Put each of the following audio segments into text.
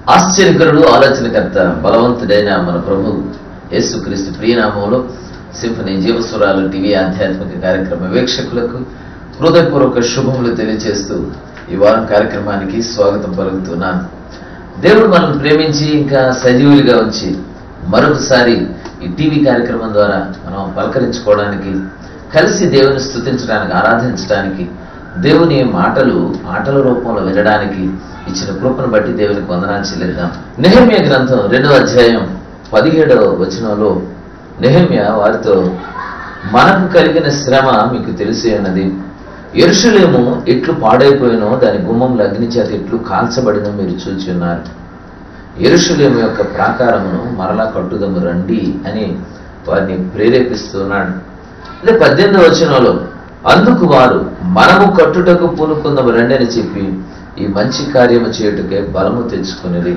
ఆశ్చర్యకరుడు ఆలోచనకర్త బలవంతుడైన మన ప్రభు యేసుక్రీస్తు ప్రియనామంలో సింఫనీ జీవస్వరాలు టీవీ ఆధ్యాత్మిక కార్యక్రమ వీక్షకులకు హృదయపూర్వక శుభములు తెలియజేస్తూ ఈ వారం కార్యక్రమానికి స్వాగతం పలుకుతున్నాను దేవుడు మనల్ని ప్రేమించి ఇంకా సజీవులుగా ఉంచి మరొకసారి ఈ టీవీ కార్యక్రమం ద్వారా మనం పలకరించుకోవడానికి కలిసి దేవుని స్తుతించడానికి ఆరాధించడానికి దేవుని మాటలు పాటల రూపంలో వినడానికి ఇచ్చిన కృపను బట్టి దేవునికి వందనాలు చెల్లిద్దాం నెహమ్య గ్రంథం రెండవ అధ్యాయం పదిహేడవ వచనంలో నెహమ్య వారితో మనకు కలిగిన శ్రమ మీకు తెలిసి ఉన్నది ఎరుషులేము ఎట్లు పాడైపోయినో దాని గుమ్మంలో అగ్ని చేత ఎట్లు కాల్చబడినో మీరు చూచి ఉన్నారు ఎరుషులేము యొక్క ప్రాకారమును మరలా కట్టుదము రండి అని వారిని ప్రేరేపిస్తున్నాడు అదే పద్దెనిమిది వచనంలో అందుకు వారు మనము కట్టుటకు పూనుకుందాము రండి అని చెప్పి ఈ మంచి కార్యము చేయుటకే బలము తెచ్చుకునేది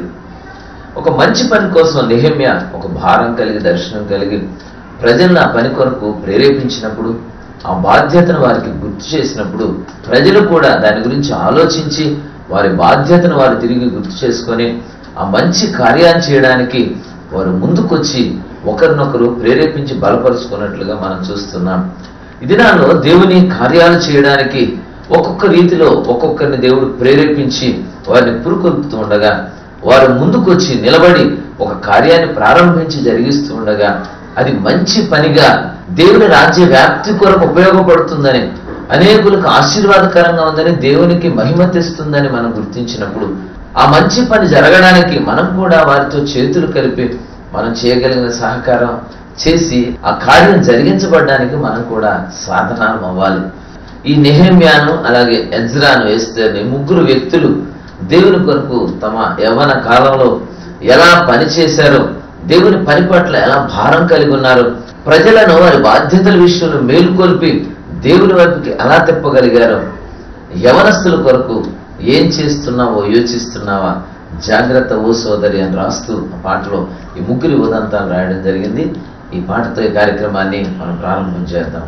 ఒక మంచి పని కోసం నిహమ్య ఒక భారం కలిగి దర్శనం కలిగి ప్రజలను ఆ పని కొరకు ప్రేరేపించినప్పుడు ఆ బాధ్యతను వారికి గుర్తు చేసినప్పుడు ప్రజలు కూడా దాని గురించి ఆలోచించి వారి బాధ్యతను వారు తిరిగి గుర్తు చేసుకొని ఆ మంచి కార్యాన్ని చేయడానికి వారు ముందుకొచ్చి ఒకరినొకరు ప్రేరేపించి బలపరుచుకున్నట్లుగా మనం చూస్తున్నాం ఈ దినాల్లో దేవుని కార్యాలు చేయడానికి ఒక్కొక్క రీతిలో ఒక్కొక్కరిని దేవుడు ప్రేరేపించి వారిని పురుకొల్పుతూ ఉండగా వారు ముందుకొచ్చి నిలబడి ఒక కార్యాన్ని ప్రారంభించి జరిగిస్తూ ఉండగా అది మంచి పనిగా దేవుని రాజ్య వ్యాప్తి కొరకు ఉపయోగపడుతుందని అనేకులకు ఆశీర్వాదకరంగా ఉందని దేవునికి మహిమ తెస్తుందని మనం గుర్తించినప్పుడు ఆ మంచి పని జరగడానికి మనం కూడా వారితో చేతులు కలిపి మనం చేయగలిగిన సహకారం చేసి ఆ కార్యం జరిగించబడడానికి మనం కూడా సాధనాలు అవ్వాలి ఈ నెహమ్యాను అలాగే ఎజ్రాను వేస్తే ముగ్గురు వ్యక్తులు దేవుని కొరకు తమ యవ్వన కాలంలో ఎలా పనిచేశారో దేవుని పని పట్ల ఎలా భారం కలిగి ఉన్నారు ప్రజలను వారి బాధ్యతల విషయంలో మేలుకొల్పి దేవుని వైపుకి ఎలా తిప్పగలిగారో యవనస్తుల కొరకు ఏం చేస్తున్నావో యోచిస్తున్నావా జాగ్రత్త ఓ సోదరి అని రాస్తూ ఆ పాటలో ఈ ముగ్గురి ఉదంతాలు రాయడం జరిగింది ఈ పాటతో ఈ కార్యక్రమాన్ని మనం ప్రారంభం చేద్దాం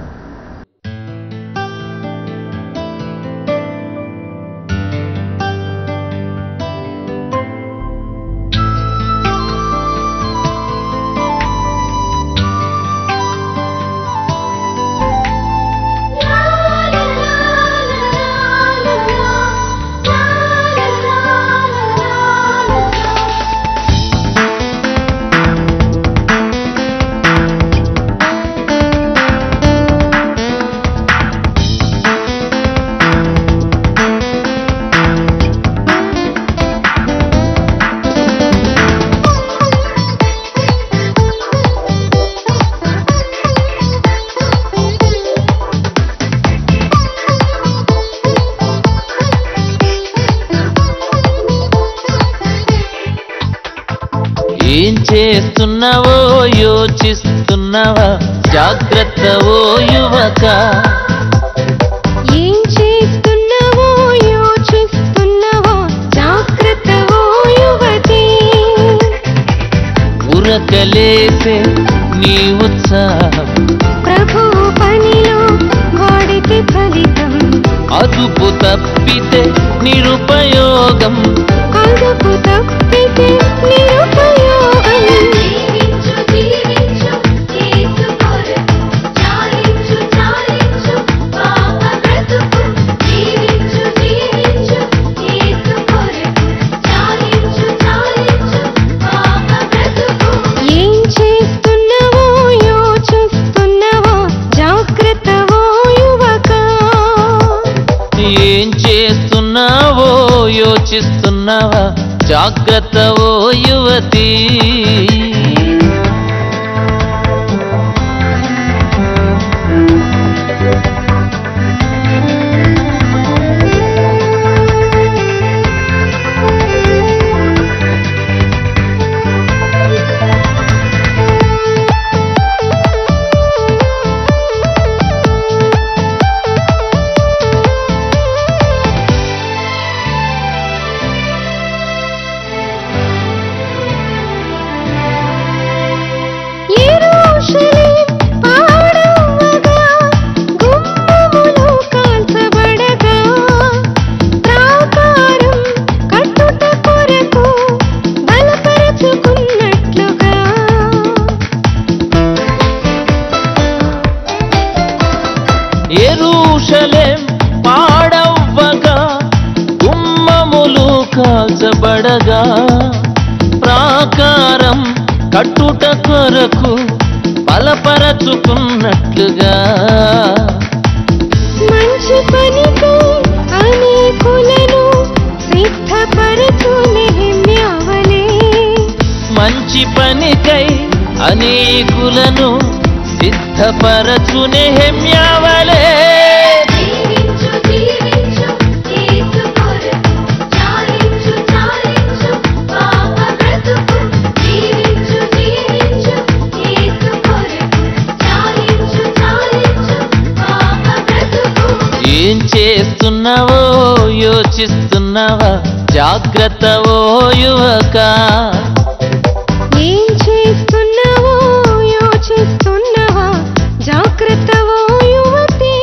ఏం చేస్తున్నావో యోచిస్తున్నావా జాగ్రత్త ఓ యువక ఏం చేస్తున్నావో యోచిస్తున్నావో జాగ్రత్త ఓ యువతి ఉరకలేసే నీ ఉత్సాహం ప్రభు పనిలో వాడికి ఫలితం అదుపు తప్పితే నిరుపయోగం అదుపు తప్పితే నిరుపయోగం జీవించు జీవించు యేసు కొరకు చాలించు చాలించు పాప బ్రతుకు జీవించు జీవించు యేసు కొరకు చాలించు చాలించు పాప బ్రతుకు ఏం చేస్తున్నావో యోచిస్తున్నావో జాగ్రత్త ఓ యువక ఏం చేస్తున్నావో యోచిస్తున్నావా జాగ్రత్త ఓ యువతి ఏం ఎరుషలేం పాడవ్వగా గుమ్మములు కాల్చబడగా ప్రాకారం కట్టుట కొరకు బలపరచుకున్నట్లుగా మంచి పనికై అనేకులను సిద్ధపరచు నెహెమ్యావలే మంచి పనికై అనేకులను సిద్ధపరచునే హెమ్యావలే జీవించు జీవించు యేసు కొరకు చాలించు చాలించు పాప బ్రతుకు జీవించు జీవించు యేసు కొరకు చాలించు చాలించు పాప బ్రతుకు ఏం చేస్తున్నావో యోచిస్తున్నావా జాగ్రత్త ఓ యువక ఏం చేస్తున్నావో యోచిస్తున్నావా జాగ్రత్త ఓ యువతి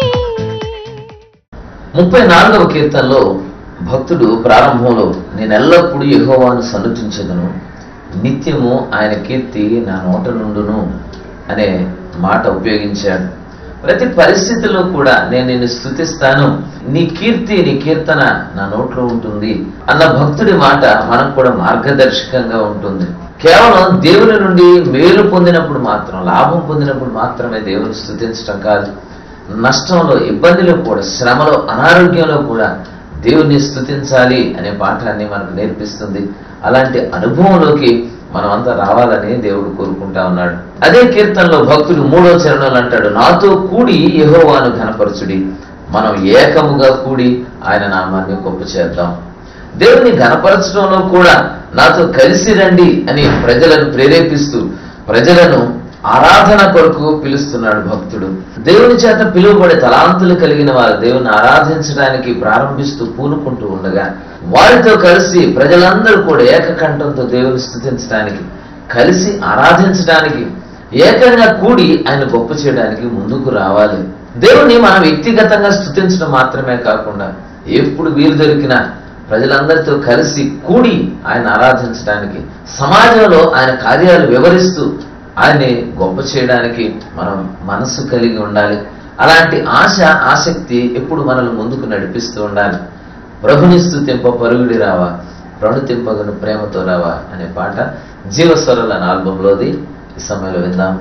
ముప్పై నాలుగవ కీర్తనలో భక్తుడు ప్రారంభంలో నేను ఎల్లప్పుడూ యెహోవాను సన్నుతించదును నిత్యము ఆయన కీర్తి నా నోట నుండును అనే మాట ఉపయోగించాడు ప్రతి పరిస్థితిలో కూడా నేను నిన్ను స్థుతిస్తాను నీ కీర్తి నీ కీర్తన నా నోట్లో ఉంటుంది అన్న భక్తుడి మాట మనకు కూడా మార్గదర్శకంగా ఉంటుంది కేవలం దేవుని నుండి మేలు పొందినప్పుడు మాత్రం లాభం పొందినప్పుడు మాత్రమే దేవుని స్థుతించడం కాదు నష్టంలో ఇబ్బందిలో కూడా శ్రమలో అనారోగ్యంలో కూడా దేవుణ్ణి స్థుతించాలి అనే పాఠాన్ని మనకు నేర్పిస్తుంది అలాంటి అనుభవంలోకి మనమంతా రావాలని దేవుడు కోరుకుంటా ఉన్నాడు అదే కీర్తనలో భక్తుడు మూడో చరణంలో అంటాడు నాతో కూడి యెహోవాను ఘనపరచుడి మనం ఏకముగా కూడి ఆయన నామాన్ని గొప్ప చేద్దాం దేవుని ఘనపరచడంలో కూడా నాతో కలిసి రండి అని ప్రజలను ప్రేరేపిస్తూ ప్రజలను ఆరాధన కొరకు పిలుస్తున్నాడు భక్తుడు దేవుని చేత పిలువబడే తలాంతులు కలిగిన వారు దేవుని ఆరాధించడానికి ప్రారంభిస్తూ పూనుకుంటూ ఉండగా వారితో కలిసి ప్రజలందరూ కూడా ఏకకంఠంతో దేవుని స్థుతించడానికి కలిసి ఆరాధించడానికి ఏకంగా కూడి ఆయన గొప్ప చేయడానికి ముందుకు రావాలి దేవుని మనం వ్యక్తిగతంగా స్థుతించడం మాత్రమే కాకుండా ఎప్పుడు వీలు దొరికినా ప్రజలందరితో కలిసి కూడి ఆయన ఆరాధించడానికి సమాజంలో ఆయన కార్యాలు వివరిస్తూ ఆయన్ని గొప్ప చేయడానికి మనం మనస్సు కలిగి ఉండాలి అలాంటి ఆశ ఆసక్తి ఎప్పుడు మనల్ని ముందుకు నడిపిస్తూ ఉండాలి ప్రభుని స్థుతింప పరుగుడి రావా ప్రణుతింపగను ప్రేమతో రావా అనే పాట జీవస్వరల అనే ఆల్బంలోది ఈ సమయంలో విందాం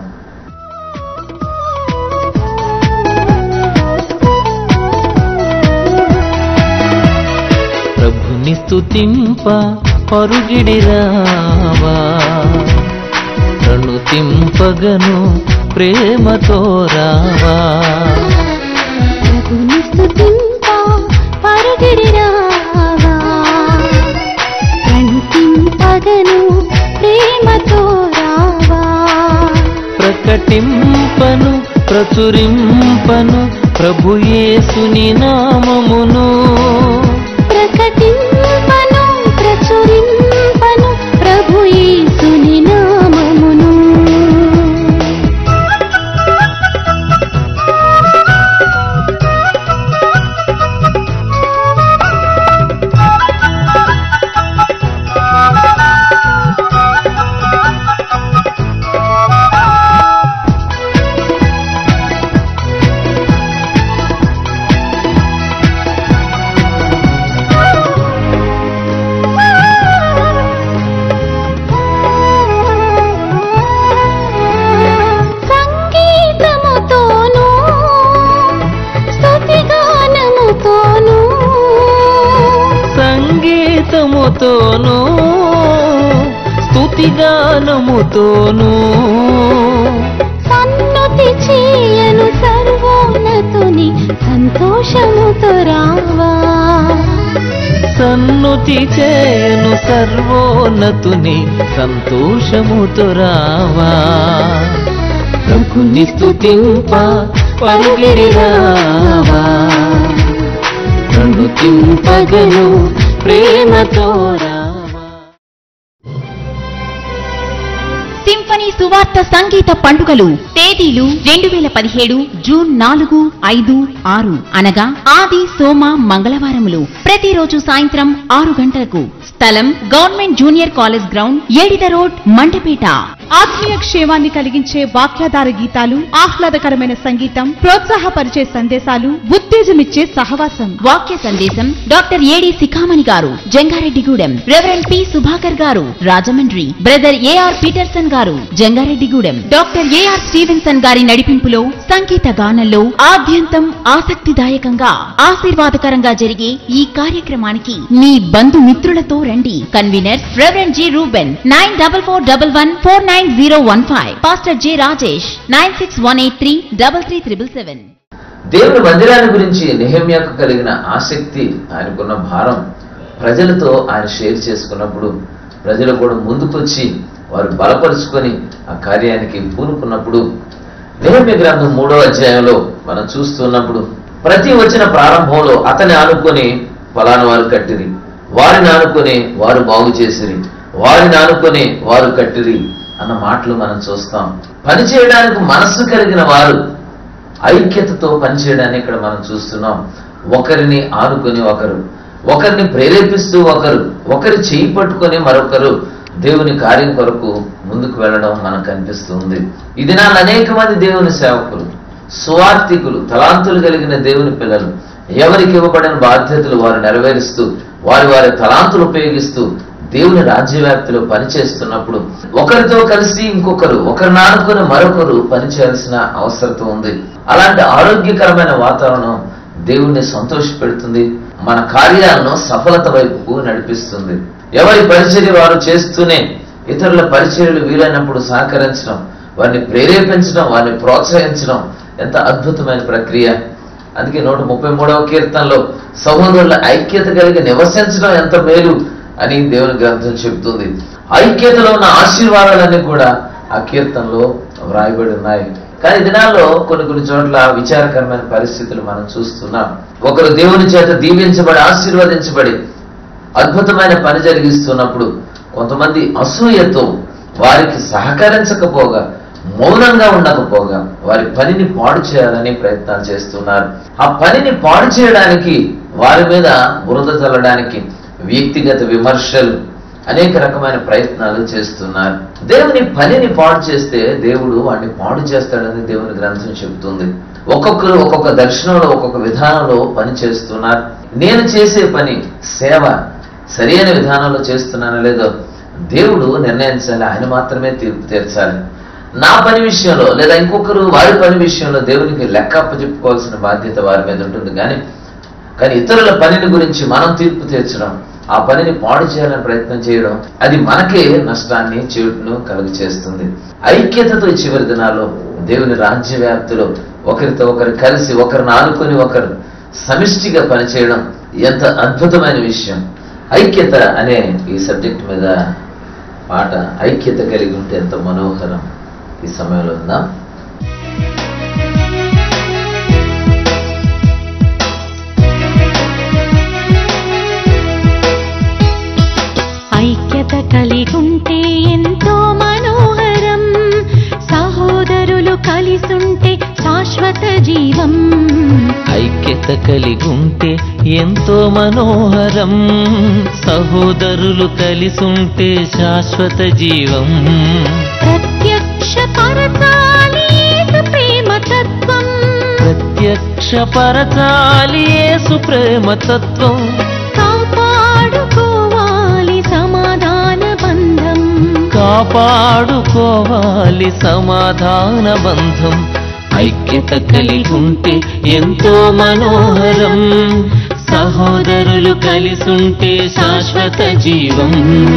ప్రభుని స్తుతింప పరుగిడి రావా ప్రణుతింపగను ప్రేమతో రావా ప్రభుని స్తుతింప పరుగిడి రావా ప్రణతింపగను ప్రేమతో రావా ప్రకటింపను ప్రచురింపను ప్రభు యేసుని నామమును ప్రకటింపను ప్రచురింపను ప్రభు యేసుని నామమును సంగీతముతోను స్తుతిగానముతోను సంగీతముతోను స్తుతిగానముతోను సన్నుతి చేయను సర్వోన్నతుని సంతోషముతో రావా సన్నుతి చేయను సర్వోన్నతుని సంతోషముతో రావా ప్రభుని స్తుతింప పరుగిడి రావా ప్రణుతింపగను ప్రేమతో రావా సింఫనీ సువార్త సంగీత పండుగలు తేదీలు రెండు వేల పదిహేడు జూన్ నాలుగు ఐదు ఆరు అనగా ఆది సోమ మంగళవారములు ప్రతిరోజు సాయంత్రం ఆరు గంటలకు స్థలం government junior college ground Yedida road Mandapeta ఆత్మీయ క్షేమాన్ని కలిగించే వాక్యాధార గీతాలు ఆహ్లాదకరమైన సంగీతం ప్రోత్సాహపరిచే సందేశాలు ఉత్తేజమిచ్చే సహవాసం వాక్య సందేశం డాక్టర్ ఏడి శిఖామణి గారు జంగారెడ్డిగూడెం రెవరెండ్ పి సుభాకర్ గారు రాజమండ్రి బ్రదర్ ఏఆర్ పీటర్సన్ గారు జంగారెడ్డిగూడెం డాక్టర్ ఏఆర్ స్టీవెన్సన్ గారి నడిపింపులో సంగీత గానంలో ఆద్యంతం ఆసక్తిదాయకంగా ఆశీర్వాదకరంగా జరిగే ఈ కార్యక్రమానికి మీ బంధుమిత్రులతో రండి convener reverend G Reuben nine double four double one four nine zero one five pastor J Rajesh nine six one eight three double three triple seven దేవుని మందిరాన్ని గురించి నెహమ్యాకు కలిగిన ఆసక్తి ఆయనకున్న భారం ప్రజలతో ఆయన షేర్ చేసుకున్నప్పుడు ప్రజలు కూడా ముందుకొచ్చి వారు బలపరుచుకొని ఆ కార్యానికి పూనుకున్నప్పుడు నెహమ్య గ్రంథం మూడో అధ్యాయంలో మనం చూస్తున్నప్పుడు ప్రతి వచ్చిన ప్రారంభంలో అతని ఆనుకొని ఫలానా వారు కట్టిరి వారిని ఆనుకొని వారు బాగు చేసిరి వారిని ఆనుకొని వారు కట్టిరి అన్న మాటలు మనం చూస్తాం పని చేయడానికి మనస్సు కలిగిన వారు ఐక్యతతో పనిచేయడాన్ని ఇక్కడ మనం చూస్తున్నాం ఒకరిని ఆనుకొని ఒకరు ఒకరిని ప్రేరేపిస్తూ ఒకరు ఒకరి చేయి పట్టుకొని మరొకరు దేవుని కార్యం కొరకు ముందుకు వెళ్ళడం మనకు కనిపిస్తుంది ఇది నా అనేక మంది దేవుని సేవకులు సువార్థికులు తలాంతులు కలిగిన దేవుని పిల్లలు ఎవరికి ఇవ్వబడిన బాధ్యతలు వారు నెరవేరుస్తూ వారి వారి తలాంతులు ఉపయోగిస్తూ దేవుని రాజ్యవ్యాప్తిలో పనిచేస్తున్నప్పుడు ఒకరితో కలిసి ఇంకొకరు ఒకరిని ఆనుకొని మరొకరు పనిచేయాల్సిన అవసరం ఉంది అలాంటి ఆరోగ్యకరమైన వాతావరణం దేవుణ్ణి సంతోషపెడుతుంది మన కార్యాలను సఫలత వైపుకు నడిపిస్తుంది ఎవరి పరిచర్య వారు చేస్తూనే ఇతరుల పరిచర్యలు వీలైనప్పుడు సహకరించడం వారిని ప్రేరేపించడం వారిని ప్రోత్సహించడం ఎంత అద్భుతమైన ప్రక్రియ అందుకే నూట ముప్పై మూడవ కీర్తనలో సహోదరుల ఐక్యత కలిగి నివసించడం ఎంత మేలు అని దేవుని గ్రంథం చెబుతుంది ఐక్యతలో ఉన్న ఆశీర్వాదాలన్నీ కూడా ఆ కీర్తనలో వ్రాయబడి ఉన్నాయి కానీ ఈ దినాల్లో కొన్ని కొన్ని చోట్ల విచారకరమైన పరిస్థితులు మనం చూస్తున్నాం ఒకరు దేవుని చేత దీవించబడి ఆశీర్వదించబడి అద్భుతమైన పని జరిగిస్తున్నప్పుడు కొంతమంది అసూయతో వారికి సహకరించకపోగా మౌనంగా ఉండకపోగా వారి పనిని పాడు చేయాలని ప్రయత్నాలు చేస్తున్నారు ఆ పనిని పాడు చేయడానికి వారి మీద బురద చల్లడానికి వ్యక్తిగత విమర్శలు అనేక రకమైన ప్రయత్నాలు చేస్తున్నారు దేవుని పనిని పాడు చేస్తే దేవుడు వాడిని పాడు చేస్తాడని దేవుని గ్రంథం చెబుతుంది ఒక్కొక్కరు ఒక్కొక్క దర్శనంలో ఒక్కొక్క విధానంలో పని చేస్తున్నారు నేను చేసే పని సేవ సరైన విధానంలో చేస్తున్నానో లేదో దేవుడు నిర్ణయించాలి ఆయన మాత్రమే తీర్పు తీర్చాలి నా పని విషయంలో లేదా ఇంకొకరు వారి పని విషయంలో దేవునికి లెక్క చెప్పుకోవాల్సిన బాధ్యత వారి మీద ఉంటుంది కానీ కానీ ఇతరుల పనిని గురించి మనం తీర్పు తీర్చడం ఆ పనిని పాడు చేయాలని ప్రయత్నం చేయడం అది మనకే నష్టాన్ని చెడును కలుగు చేస్తుంది ఐక్యతతో ఈ చివరి దినాల్లో దేవుని రాజ్య వ్యాప్తిలో ఒకరితో ఒకరు కలిసి ఒకరిని ఆనుకొని ఒకరు సమిష్టిగా పనిచేయడం ఎంత అద్భుతమైన విషయం ఐక్యత అనే ఈ సబ్జెక్ట్ మీద పాట ఐక్యత కలిగి ఉంటే ఎంత మనోహరం ఈ సమయంలో ఉందాం ఐక్యత కలిగుంటే ఎంతో మనోహరం సహోదరులు కలిసుంటే శాశ్వత జీవం ఐక్యత కలిగుంటే ఎంతో మనోహరం సహోదరులు కలిసుంటే శాశ్వత జీవం ప్రత్యక్ష పరచాలి యేసు ప్రేమ తత్వం ప్రత్యక్ష పరచాలి యేసు ప్రేమ తత్వం కాపాడుకోవాలి సమాధాన బంధం కాపాడుకోవాలి సమాధాన బంధం ఐక్యత కలిగుంటే ఎంతో మనోహరం సహోదరులు కలిసుంటే శాశ్వత జీవం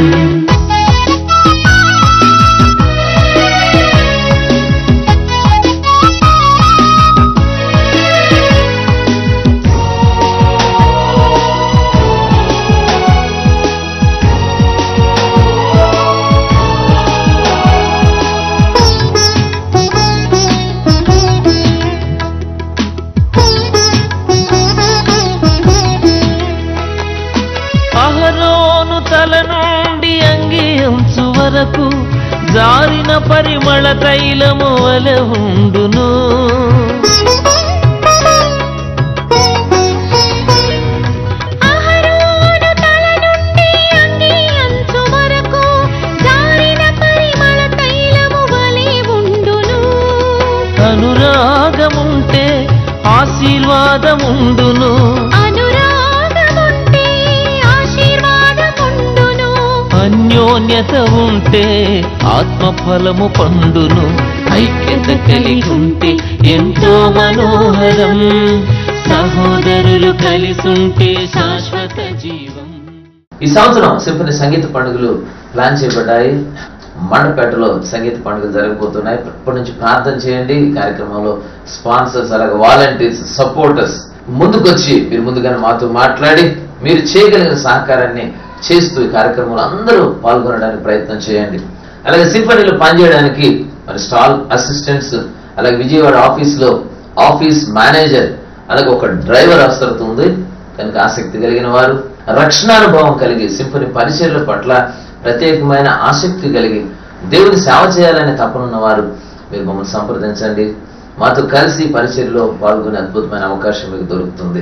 అహరోను తల నుండి అంగి అంచు వరకు జారిన పరిమళ తైలము వల ఉండును అహరోను తల నుండి అంగి అంచు వరకు జారిన పరిమళ తైలం ఆశీర్వాదముండును అనురాగముంటే ఆశీర్వాదముండును అన్యోన్యత ఉంటే ఆత్మఫలము పండును ఐక్యత కలిగి ఉంటే ఎంతో మనోహరం సహోదరులు కలిసుంటే శాశ్వత జీవం ఈ సంవత్సరం సింఫనీ సంగీత పండుగలు ప్లాన్ చేయబడ్డాయి మండపేటలో సంగీత పండుగలు జరగబోతున్నాయి ఇప్పటి నుంచి ప్రార్థన చేయండి ఈ కార్యక్రమంలో స్పాన్సర్స్ అలాగే వాలంటీర్స్ సపోర్టర్స్ ముందుకొచ్చి మీరు ముందుగానే మాతో మాట్లాడి మీరు చేయగలిగిన సహకారాన్ని చేస్తూ ఈ కార్యక్రమంలో అందరూ పాల్గొనడానికి ప్రయత్నం చేయండి అలాగే సింఫనీలో పనిచేయడానికి మరి స్టాల్ అసిస్టెంట్స్ అలాగే విజయవాడ ఆఫీస్లో ఆఫీస్ మేనేజర్ అలాగే ఒక డ్రైవర్ అవసరత ఉంది కనుక ఆసక్తి కలిగిన వారు రక్షణానుభవం కలిగి సింఫనీ పరిచర్ల పట్ల ప్రత్యేకమైన ఆసక్తి కలిగి దేవుని సేవ చేయాలనే తపనున్న వారు మీరు మమ్మల్ని సంప్రదించండి మాతో కలిసి పరిచర్లో పాల్గొనే అద్భుతమైన అవకాశం మీకు దొరుకుతుంది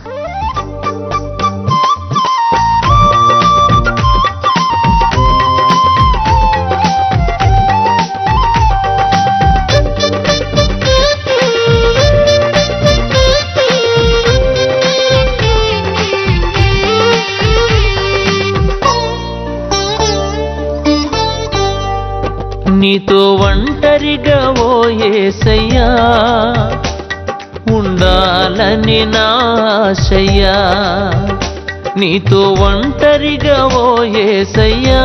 నీతో ఒంటరిగా ఓ యేసయ్యా ఉండాలని నాశయ్యా నీతో ఒంటరిగా ఓ యేసయ్యా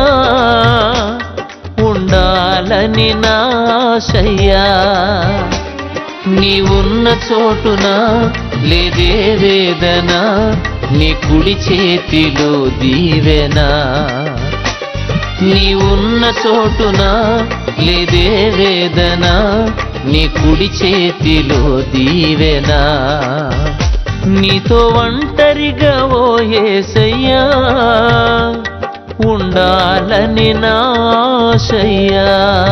ఉండాలని నాశయ్యా నీ ఉన్న చోటున లేదే వేదన నీ కుడి చేతిలో దీవెనా నీ ఉన్న చోటున లేదే వేదన నీ కుడి చేతిలో దీవెనా నీతో ఒంటరిగా ఓ యేసయ్యా ఉండాలని నాశయ్యా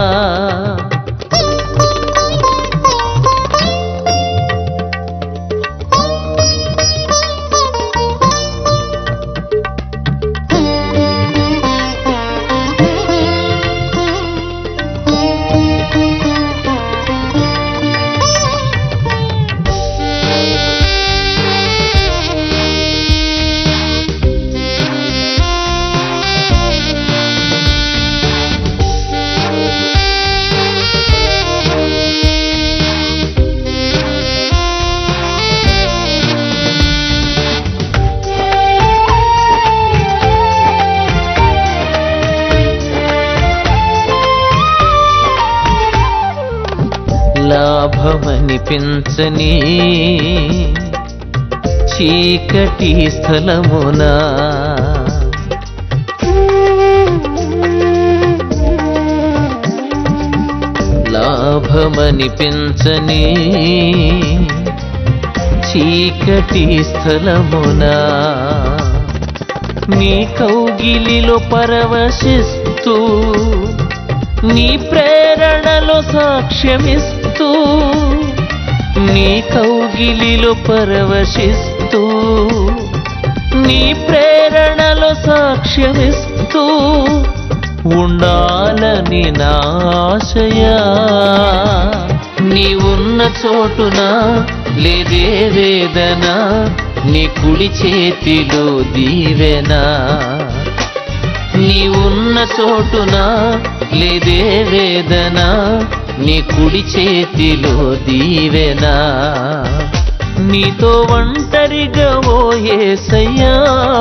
లాభమనిపించని చీకటి స్థలమునా లాభమనిపించని చీకటి స్థలమునా నీ కౌగిలిలో పరవశిస్తూ నీ ప్రేరణలో సాక్ష్యమిస్తూ నీ కౌగిలిలో పరవశిస్తూ నీ ప్రేరణలో సాక్ష్యమిస్తూ ఉండాలని నాశయా నీ ఉన్న చోటున లేదే వేదన నీ కుడి చేతిలో దీవెనా నీ ఉన్న చోటున లేదే వేదన నీ కుడి చేతిలో దీవెనా నీతో ఒంటరిగా ఓ యేసయ్యా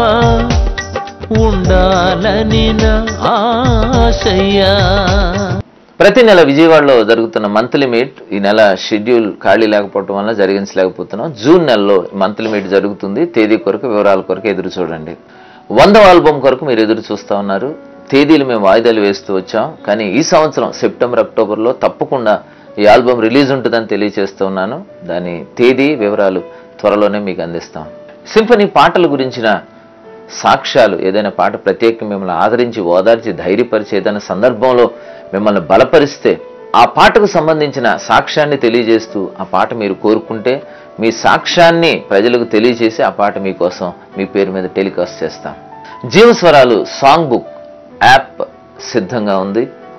ఉండాలని నా ఆశయ్యా ప్రతి నెల విజయవాడలో జరుగుతున్న మంత్లీ మీట్ ఈ నెల షెడ్యూల్ ఖాళీ లేకపోవడం వల్ల జరిగించలేకపోతున్నాం జూన్ నెలలో మంత్లీ మీట్ జరుగుతుంది తేదీ కొరకు వివరాల కొరకు ఎదురు చూడండి వందవ ఆల్బమ్ కొరకు మీరు ఎదురు చూస్తూ ఉన్నారు తేదీలు మేము వాయిదాలు వేస్తూ వచ్చాం కానీ ఈ సంవత్సరం సెప్టెంబర్ అక్టోబర్లో తప్పకుండా ఈ ఆల్బమ్ రిలీజ్ ఉంటుందని తెలియజేస్తూ ఉన్నాను దాని తేదీ వివరాలు త్వరలోనే మీకు అందిస్తాం సింఫనీ పాటల గురించిన సాక్ష్యాలు ఏదైనా పాట ప్రత్యేకంగా మిమ్మల్ని ఆదరించి ఓదార్చి ధైర్యపరిచి ఏదైనా సందర్భంలో మిమ్మల్ని బలపరిస్తే ఆ పాటకు సంబంధించిన సాక్ష్యాన్ని తెలియజేస్తూ ఆ పాట మీరు కోరుకుంటే మీ సాక్ష్యాన్ని ప్రజలకు తెలియజేసి ఆ పాట మీకోసం మీ పేరు మీద టెలికాస్ట్ చేస్తాం జీవస్వరాలు సాంగ్ బుక్ యాప్ సిద్ధంగా ఉంది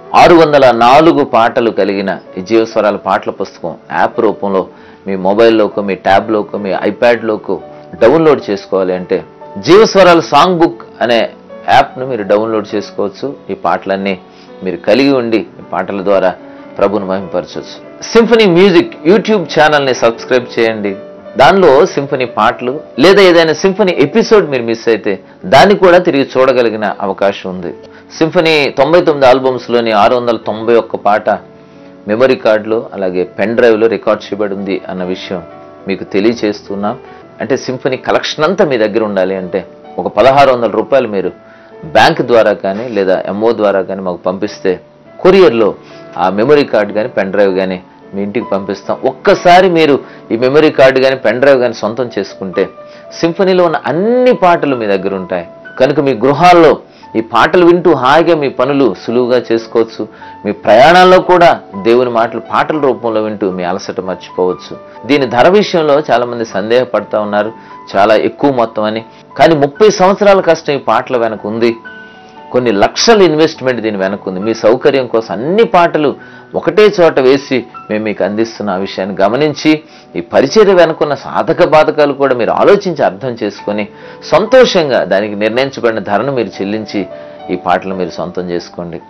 ఆరు వందల నాలుగు పాటలు కలిగిన ఈ జీవస్వరాల పాటల పుస్తకం యాప్ రూపంలో మీ మొబైల్లోకి మీ ట్యాబ్లోకి మీ ఐప్యాడ్లోకి డౌన్లోడ్ చేసుకోవాలి అంటే జీవస్వరాల సాంగ్ బుక్ అనే యాప్ను మీరు డౌన్లోడ్ చేసుకోవచ్చు ఈ పాటలన్నీ మీరు కలిగి ఉండి ఈ పాటల ద్వారా ప్రభుని మహింపరచవచ్చు సింఫనీ మ్యూజిక్ యూట్యూబ్ ఛానల్ని సబ్స్క్రైబ్ చేయండి దానిలో సింఫనీ పాటలు లేదా ఏదైనా సింఫనీ ఎపిసోడ్ మీరు మిస్ అయితే దాన్ని కూడా తిరిగి చూడగలిగిన అవకాశం ఉంది సింఫనీ తొంభై తొమ్మిది ఆల్బమ్స్లోని ఆరు వందల తొంభై ఒక్క పాట మెమరీ కార్డులో అలాగే పెన్ డ్రైవ్లో రికార్డ్ చేయబడి ఉంది అన్న విషయం మీకు తెలియచేస్తున్నాం అంటే సింఫనీ కలెక్షన్ అంతా మీ దగ్గర ఉండాలి అంటే ఒక పదహారు వందల రూపాయలు మీరు బ్యాంక్ ద్వారా కానీ లేదా ఎంఓ ద్వారా కానీ మాకు పంపిస్తే కొరియర్లో ఆ మెమరీ కార్డు కానీ పెన్ డ్రైవ్ కానీ మీ ఇంటికి పంపిస్తాం ఒక్కసారి మీరు ఈ మెమరీ కార్డు కానీ పెన్ డ్రైవ్ కానీ సొంతం చేసుకుంటే సింఫనీలో ఉన్న అన్ని పాటలు మీ దగ్గర ఉంటాయి కనుక మీ గృహాల్లో ఈ పాటలు వింటూ హాయిగా మీ పనులు సులువుగా చేసుకోవచ్చు మీ ప్రయాణాల్లో కూడా దేవుని మాటలు పాటల రూపంలో వింటూ మీ అలసట మర్చిపోవచ్చు దీని ధర విషయంలో చాలా మంది సందేహపడతా ఉన్నారు చాలా ఎక్కువ మొత్తం అని కానీ ముప్పై సంవత్సరాల కష్టం ఈ పాటల వెనక ఉంది కొన్ని లక్షల ఇన్వెస్ట్మెంట్ దీని వెనక ఉంది మీ సౌకర్యం కోసం అన్ని పాటలు ఒకటే చోట వేసి మేము మీకు అందిస్తున్న ఆ విషయాన్ని గమనించి ఈ పరిచర్య వెనుకున్న సాధక బాధకాలు కూడా మీరు ఆలోచించి అర్థం చేసుకొని సంతోషంగా దానికి నిర్ణయించబడిన ధరను మీరు చెల్లించి ఈ పాటలు మీరు సొంతం చేసుకోండి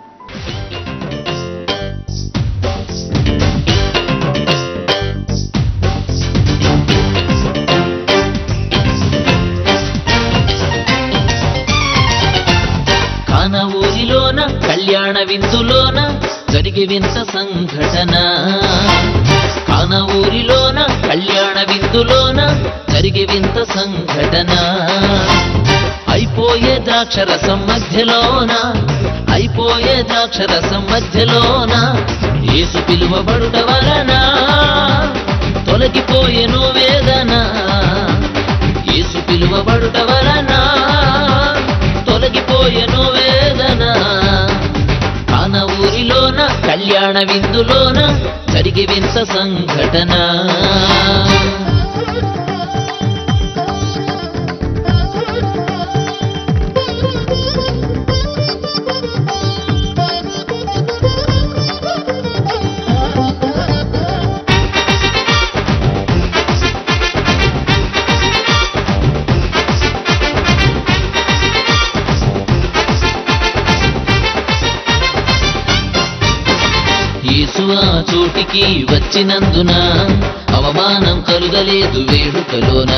కాన ఊరిలోన కళ్యాణ విందులోన జరిగి వింత సంఘటన కాన ఊరిలోన కళ్యాణ విందులోన జరిగి వింత సంఘటన అయిపోయే ద్రాక్షరసం మధ్యలోన అయిపోయే ద్రాక్షరసం మధ్యలోన యేసు పిలువబడుట వలన తొలగిపోయెను వేదన యేసు పిలువబడుట వలన తొలగిపోయెను వేదన కాన ఊరిలోన కళ్యాణ విందులోన జరిగి వింత సంఘటన యేసు ఆ చోటికి వచ్చినందున అవమానం కలుగలేదు వేడుకలోన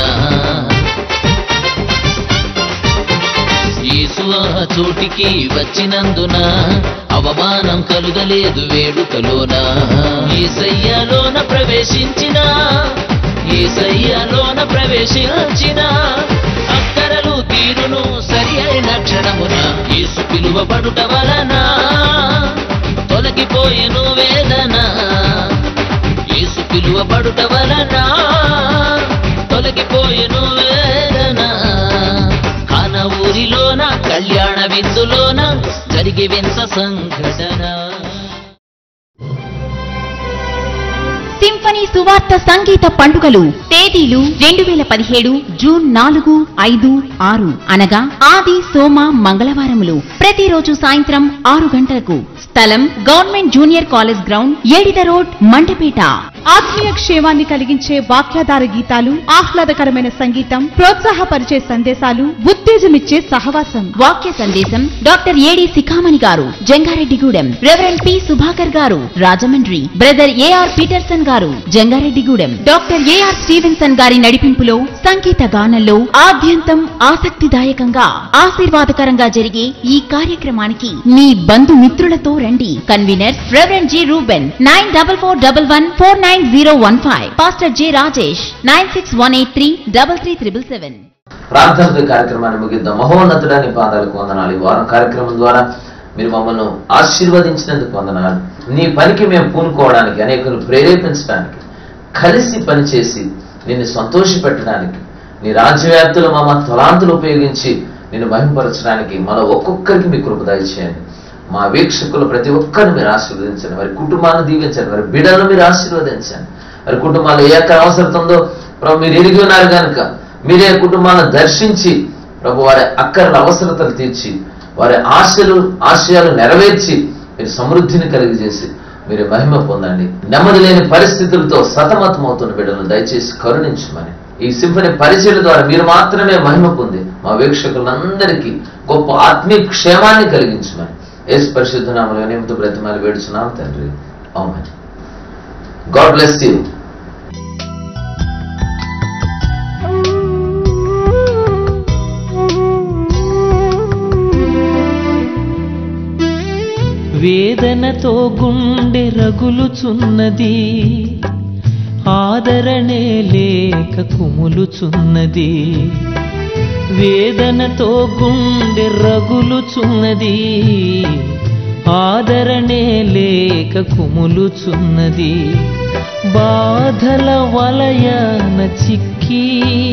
యేసు ఆ చోటికి వచ్చినందున అవమానం కలుగలేదు వేడుకలోన ఏసయ్యలోన ప్రవేశించిన ఏసయ్యలోన ప్రవేశించిన అక్కరలు తీరును సరి అయిన క్షణమున యేసు పిలువబడుట వలన తొలగిపోయెను వేదన యేసు పిలువబడుట వలన తొలగిపోయెను వేదన కాన ఊరిలోన కళ్యాణ విందులోన జరిగి వింత సంఘటన సింఫనీ సువార్త సంగీత పండుగలు తేదీలు రెండు వేల పదిహేడు జూన్ నాలుగు ఐదు ఆరు అనగా ఆది సోమ మంగళవారములు ప్రతిరోజు సాయంత్రం ఆరు గంటలకు స్థలం government junior college ground Yedida road Mandapeta ఆత్మీయ క్షేమాన్ని కలిగించే వాక్యాధార గీతాలు ఆహ్లాదకరమైన సంగీతం ప్రోత్సాహపరిచే సందేశాలు ఉత్తేజమిచ్చే సహవాసం వాక్య సందేశం డాక్టర్ ఏడి శిఖామణి గారు జంగారెడ్డిగూడెం రెవరెండ్ పి సుభాకర్ గారు రాజమండ్రి బ్రదర్ ఏఆర్ పీటర్సన్ గారు జంగారెడ్డిగూడెం డాక్టర్ ఏఆర్ స్టీవెన్సన్ గారి నడిపింపులో సంగీత గానంలో ఆద్యంతం ఆసక్తిదాయకంగా ఆశీర్వాదకరంగా జరిగే ఈ కార్యక్రమానికి మీ బంధుమిత్రులతో రండి convener reverend G Reuben nine double four double one four nine zero one five pastor J Rajesh nine six one eight three double three triple seven ప్రార్థనతో ఈ కార్యక్రమాన్ని ముగిద్దాం మహోన్నతుడాని పాదాలకు వందనాలు ఈ వారం కార్యక్రమం ద్వారా మీరు మమ్మల్ని ఆశీర్వదించినందుకు వందనాలు నీ పనికి మేము పూనుకోవడానికి అనేకులు ప్రేరేపించడానికి కలిసి పనిచేసి నిన్ను సంతోషపెట్టడానికి నీ రాజ్యవ్యాప్తులు మమ్మ తలాంతులు ఉపయోగించి నిన్ను మహింపరచడానికి మన ఒక్కొక్కరికి మీ కృప దయచేయండి మా వీక్షకులు ప్రతి ఒక్కరిని మీరు ఆశీర్వదించండి వారి కుటుంబాన్ని దీవించండి వారి బిడ్డలను మీరు ఆశీర్వదించండి వారి కుటుంబాలు ఏ యొక్క అవసరం ఉందో ప్రభు మీరు ఎరిగి ఉన్నారు కనుక మీరే కుటుంబాలను దర్శించి ప్రభు వారి అక్కర్ల అవసరతలు తీర్చి వారి ఆశలు ఆశయాలు నెరవేర్చి మీరు సమృద్ధిని కలిగజేసి మీరు మహిమ పొందండి నెమ్మది లేని పరిస్థితులతో సతమతమవుతున్న బిడ్డలను దయచేసి కరుణించమని ఈ సింఫని పరిచయం ద్వారా మీరు మాత్రమే మహిమ పొంది మా వీక్షకులందరికీ గొప్ప ఆత్మీయ క్షేమాన్ని కలిగించమని యేసు పరిశుద్ధ నామలో నిమిత్త బ్రతిమాలు వేడుచున్నాం తండ్రి అవుమని గాడ్ బ్లెస్ యూ వేదనతో గుండె రగులుచున్నది ఆదరణే లేక కుములుచున్నది వేదనతో గుండె రగులుచున్నది ఆదరణే లేక కుములుచున్నది బాధల వలయన చిక్కి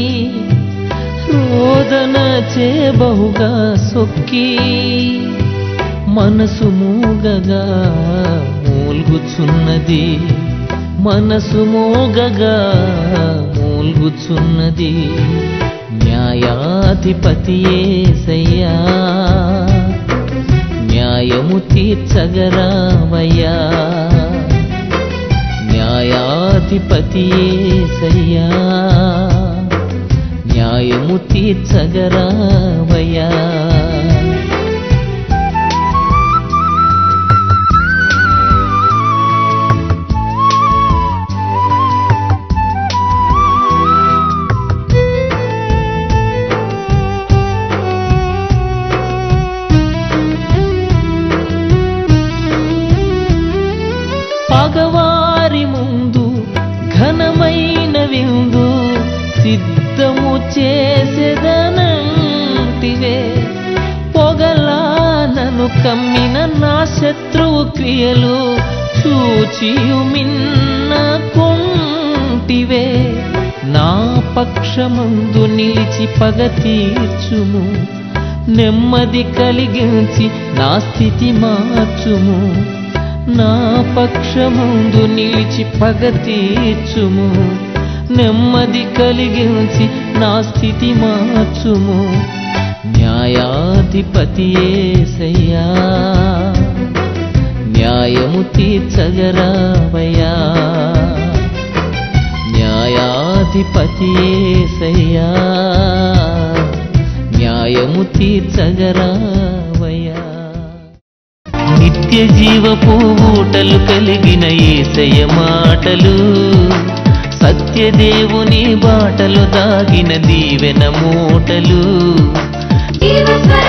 రోదన చేబహుగా సొక్కి మనసు మూగగా మూల్గుచున్నది మనసు మోగగా మూల్గుచున్నది న్యాయాధిపతి ఏసయ్యా న్యాయము తీర్చగరావయ్యా న్యాయాధిపతి ఏసయ్యా న్యాయము తీర్చగరావయ్యా పగవారి ముందు ఘనమైన విందు సిద్ధము చేసేదనంటివే పొగలా నన్ను కమ్మిన నా శత్రువు క్రియలు చూచియు మిన్న కొంటివే నా పక్షమందు నిలిచి పగ తీర్చుము నెమ్మది కలిగించి నా స్థితి మార్చుము నా పక్షముందు నిలిచి పగ తీర్చుము నెమ్మది కలిగించి నా స్థితి మార్చుము న్యాయాధిపతి ఏసయ్యా న్యాయము తీర్చగరావయ్యా న్యాయాధిపతి ఏసయ్యా న్యాయము తీర్చగరావయ్యా నిత్య జీవపు ఊటలు కలిగిన ఏసయ మాటలు సత్యదేవుని బాటలు దాగిన దీవెన మూటలు జీవస్వరము